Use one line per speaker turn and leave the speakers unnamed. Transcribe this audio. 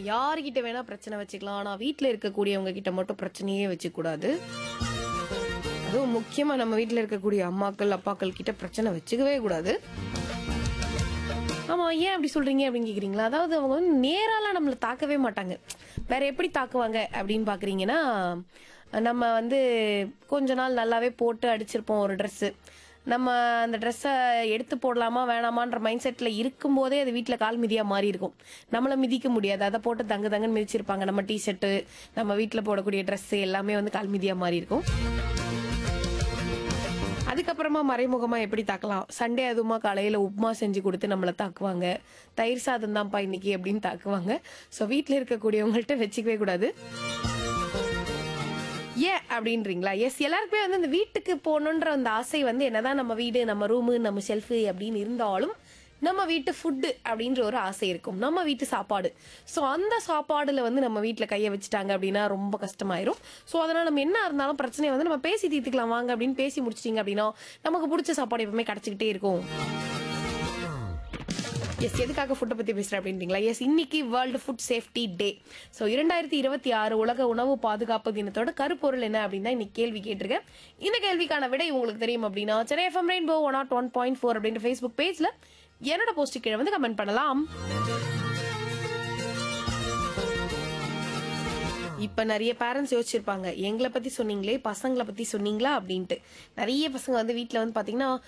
யார்கிட்ட வேணா பிரச்சனை வச்சுக்கலாம் ஆனா வீட்ல இருக்கக்கூடியவங்க கிட்ட மட்டும் பிரச்சனையே வச்சுக்க கூடாது அதுவும் முக்கியமா நம்ம வீட்ல இருக்கக்கூடிய அம்மாக்கள் அப்பாக்கள் கிட்ட பிரச்சனை வச்சுக்கவே கூடாது ஆமா ஏன் அப்படி சொல்றீங்க அப்படின்னு கேக்குறீங்களா அதாவது அவங்க வந்து நேராலாம் நம்மள தாக்கவே மாட்டாங்க வேற எப்படி தாக்குவாங்க அப்படின்னு பாக்குறீங்கன்னா நம்ம வந்து கொஞ்ச நாள் நல்லாவே போட்டு அடிச்சிருப்போம் ஒரு Dress நம்ம அந்த ட்ரெஸ்ஸை எடுத்து போடலாமா வேணாமான்ற மைண்ட் செட்டில் இருக்கும்போதே அது வீட்டில் கால் மிதியா மாறி இருக்கும் நம்மள மிதிக்க முடியாது அதை போட்டு தங்கு தங்குன்னு மிதிச்சிருப்பாங்க நம்ம டிஷர்ட்டு நம்ம வீட்டில் போடக்கூடிய Dress எல்லாமே வந்து கால் மிதியா மாறி இருக்கும் அதுக்கப்புறமா மறைமுகமா எப்படி தாக்கலாம் சண்டே அதுவுமா காலையில உப்புமா செஞ்சு கொடுத்து நம்மள தாக்குவாங்க தயிர் சாதம் தான்ப்பா இன்னைக்கு அப்படின்னு தாக்குவாங்க சோ வீட்ல இருக்கக்கூடியவங்கள்ட்ட வச்சுக்கவே கூடாது ஏன் அப்படின்றீங்களா எஸ் எல்லாருக்குமே வந்து இந்த வீட்டுக்கு போகணுன்ற அந்த ஆசை வந்து என்னதான் நம்ம வீடு நம்ம ரூமு நம்ம ஷெல்ஃபு அப்படின்னு இருந்தாலும் நம்ம வீட்டு ஃபுட்டு அப்படின்ற ஒரு ஆசை இருக்கும் நம்ம வீட்டு சாப்பாடு ஸோ அந்த சாப்பாடுல வந்து நம்ம வீட்டில் கையை வச்சுட்டாங்க அப்படின்னா ரொம்ப கஷ்டமாயிரும் ஸோ அதனால நம்ம என்ன இருந்தாலும் பிரச்சனையை வந்து நம்ம பேசி தீர்த்துக்கலாம் வாங்க அப்படின்னு பேசி முடிச்சிட்டிங்க அப்படின்னா நமக்கு பிடிச்ச சாப்பாடு எப்பவுமே கிடைச்சிக்கிட்டே இருக்கும் எஸ் எதுக்காக ஃபுட்டை பத்தி பேசுறேன் அப்படின்றீங்களா எஸ் இன்னைக்கு world food safety day so இரண்டாயிரத்தி இருபத்தி ஆறு உலக உணவு பாதுகாப்பு தினத்தோட கருப்பொருள் என்ன அப்படின்னு தான் இன்னைக்கு கேள்வி கேட்டிருக்கேன் இந்த கேள்விக்கான விடை உங்களுக்கு தெரியும் அப்படின்னா Chennai FM rainbow one nought one point four அப்படின்ற ஃபேஸ்புக் பேஜ்ல என்னோட போஸ்ட் கீழே வந்து கமெண்ட் பண்ணலாம் இப்ப நிறைய பேரண்ட்ஸ் யோசிச்சிருப்பாங்க எங்களை பத்தி சொன்னீங்களே பசங்களை பத்தி சொன்னீங்களா அப்படின்ட்டு நிறைய பசங்க வந்து வீட்ல வந்து பாத்தீங்கன்னா